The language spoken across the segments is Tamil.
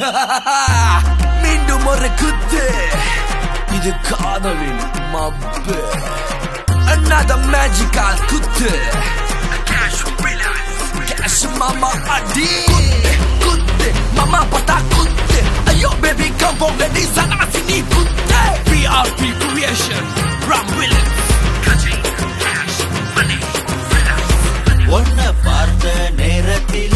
மீண்டும் ஒரு குத்து இது காதலின் மப்பு another magical குத்து cash mama adi குத்து குத்து mama பார்த்தா குத்து ஐயோ baby come for ready சனாசி நீ குத்து PRP creation Ram Williams cash money ஒன்ன பார்த்த நேரத்தில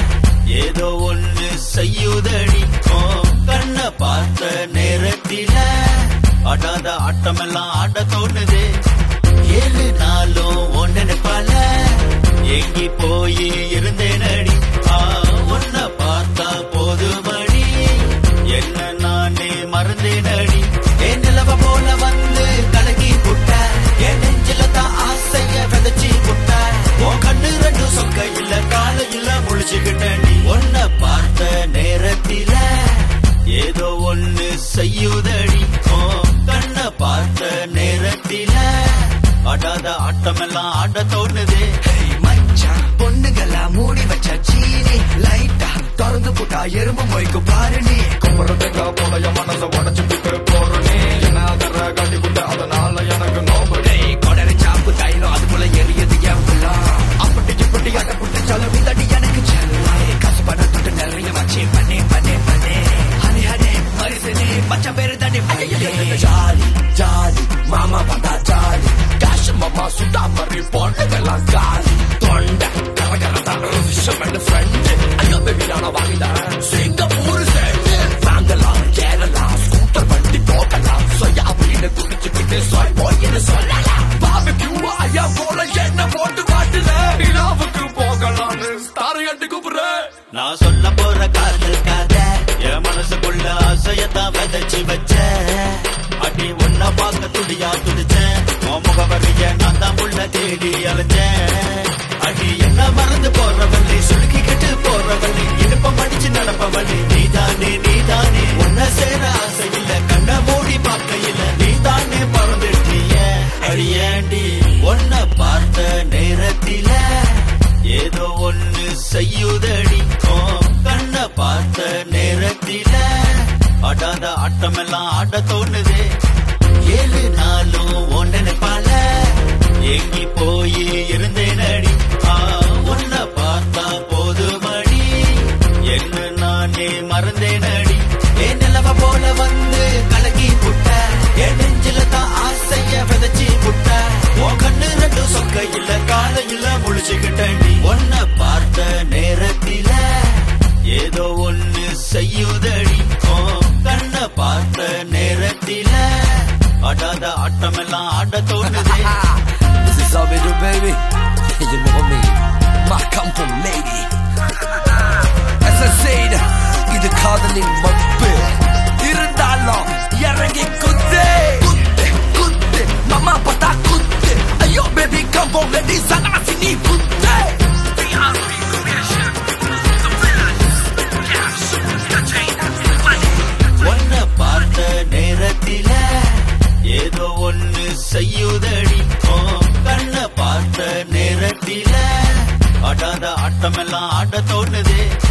ஏதோ ஒண்ணு செய்யுதடி ஓ கண்ண பார்த்த நேரத்தில ஆடாத ஆட்டமெல்லாம் ஆட தோணுது ஏழு நாளும் ஒன்னு பல எங்கி போய் இருந்தேனடி ஆ ஒன்ன பார்த்தா போதுமடி என்ன நானே மறந்தேனடி என் நிலவ போல வந்து கலகி புட்ட என் நெஞ்சில தான் ஆசைய விதைச்சி புட்ட உன் கண்ணு ரெண்டு சொக்க இல்ல காலையில முழிச்சுக்கிட்டேன் ஒன்ன பார்த்த நேரத்தில ஏதோ ஒண்ணு செய்யுதடி ஓ கண்ண பார்த்த நேரத்தில ஆடாத ஆட்டமெல்லாம் ஆட தோணுது Hey, மச்சான் பொண்ணுங்களா மூடி வச்ச சீனி லைட்டா திறந்து போட்டா எறும்பு மொய்க்கு பாரு நீ கும்புறதுக்கா போல என் மனச உடச்சு விட்டு போறனே என்ன தர காட்டி விட்டு அதனால எனக்கு நோபடி டேய், கொடரை சாப்பு தைலம் அது போல எரியது என் உள்ளம். அப்படி இப்படி அடை புட்டு சொல்ல விதடி எனக்கு செல்லம். கசுபட தொட்டு நிறைய வச்சு பண்ணே பண்ணே பண்ணே ஹனி ஹனி மரிசனே மச்சான் பேரு தாண்டி ஜாலி ஜாலி மாமா பார்த்தா ஜாலி காசு மாமா சுத்தா மறி பொண்ணுங்கெல்லாம் காலி தொண்டை கரகரதான் விஷம் and friend ஐயோ பேபி நான வாங்கிதான் சிங்கப்பூர் சேர்ந்து வாங்கலாம் ஏறலாம் ஸ்கூட்டர் வண்டி போகலாம் சொயா அப்படின்னு குடிச்சுக்கிட்டு சொல் போயின்னு சொல்லலாம் பாபிக்கு ஐயா போல என்ன போட்டு காட்டுல நிலாவுக்கு போகலாம்னு ஸ்டாரை கண்டு கூப்பிடுறேன் நான் சொல்ல போற காதல் கதை என் மனசுக்குள்ள ஆசையத்தான் விதைச்சு வச்ச அடி ஒன்ன பார்க்க துடியா துடிச்சேன் உன் முகவரிய நான் தான் உள்ள தேடி அலைஞ்சேன் அடி என்ன மறந்து போறவள்ளி சுருக்கிக்கிட்டு போறவள்ளி இடுப்பம் அடிச்சு நடப்பவள்ளி நீதானே நீதானே உன்ன சேர ஆசை இல்ல கண்ண மூடி பார்க்கையில நீதானே பறந்துட்டிய அடியேண்டி உன்ன பார்த்த நேரத்தில ஏதோ ஒண்ணு செய்யுதடி ஓ கண்ண பார்த்த நேரத்தில ஆடாத ஆட்டமெல்லாம் ஆட தோணுது ஏழு நாளும் ஒன்னு பல எங்கி போய் இருந்தேனடி ஆ உன்ன பார்த்தா போதுமடி என்ன நானே மறந்தேனடி என் நிலவ போல வந்து கலக்கி புட்ட என் நெஞ்சில தான் ஆசைய விதைச்சி புட்ட உன் கண்ணு ரெண்டு சொக்க இல்ல காலையில முழிச்சுக்கிட்டேன்டி உன்ன பார்த்த நேரத்தில ஏதோ ஒண்ணு செய்யுதடி ஓ கண்ண பார்த்த நேரத்தில ஆடாத ஆட்டமெல்லாம் ஆட தோணுது This is how we do baby You know me My comfort lady As I said இது காதலின் மப்பு இருந்தாலும் இறங்கி குத்து குத்து குத்து மாமா பார்த்தா குத்து ஐயோ பேபி கம் for ready சனாசி நீ குத்து ஒன்ன பார்த்த நேரத்தில ஏதோ ஒண்ணு செய்யுதடி ஓ கண்ண பார்த்த நேரத்தில ஆடாத ஆட்டமெல்லாம் ஆட தோணுது